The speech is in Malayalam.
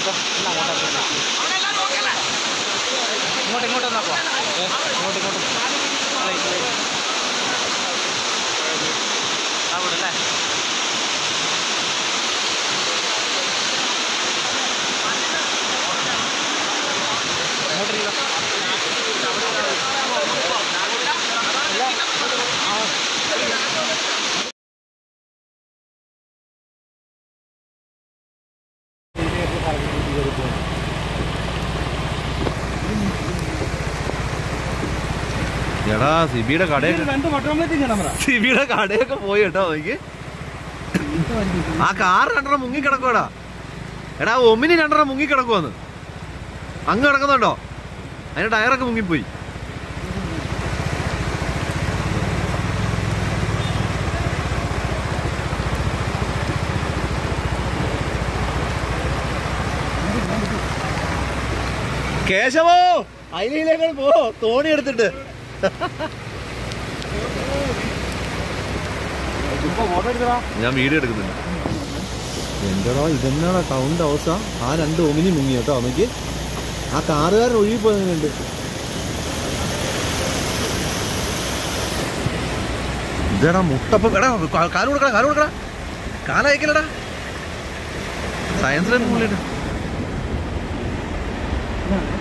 നോക്കോ എല്ലാം അങ്ങോട്ടാ ഇങ്ങോട്ട് ഇങ്ങോട്ട് നോക്കോ ഇങ്ങോട്ട് ഇങ്ങോട്ട് അല്ല, ഇത്. അവിടെ അല്ലേ ഇങ്ങോട്ടിരിക്കോ എടാ സിബിയുടെ കടയൊക്കെ രണ്ട് ഓട്ടോമാറ്റിക് ക്യാമറ സിബിയുടെ കടയൊക്കെ പോയി കേട്ടോ എനിക്ക് ആ കാർ രണ്ടെണ്ണം മുങ്ങി കിടക്കുവാടാ എടാ ഒമിനി രണ്ടെണ്ണം മുങ്ങി കിടക്കുവാന്ന് അങ്ങ് കിടക്കുന്നുണ്ടോ അതിന്റെ ടയറൊക്കെ മുങ്ങിപ്പോയി കേശവോ അയിലേക്ക് പോ തോണി എടുത്തിട്ട് ഞാൻ വീഡിയോ എടുക്കുന്നില്ല എന്താടാ ഇതെന്നാടാ കൗണ്ട് അവസ്ഥ ആ രണ്ട് ഒമിനി മുങ്ങി കേട്ടോ അമ്മയ്ക്ക് ആ കാറുകാരൻ ഒഴുകിപ്പോയങ്ങനെയുണ്ട് ഇതെടാ മുട്ടപ്പം എടാ കാ- കാല് കൊടുക്കടാ കാല് കൊടുക്കടാ കാലയക്കലടാ സയൻസിലെ മുള്ളിട്ട്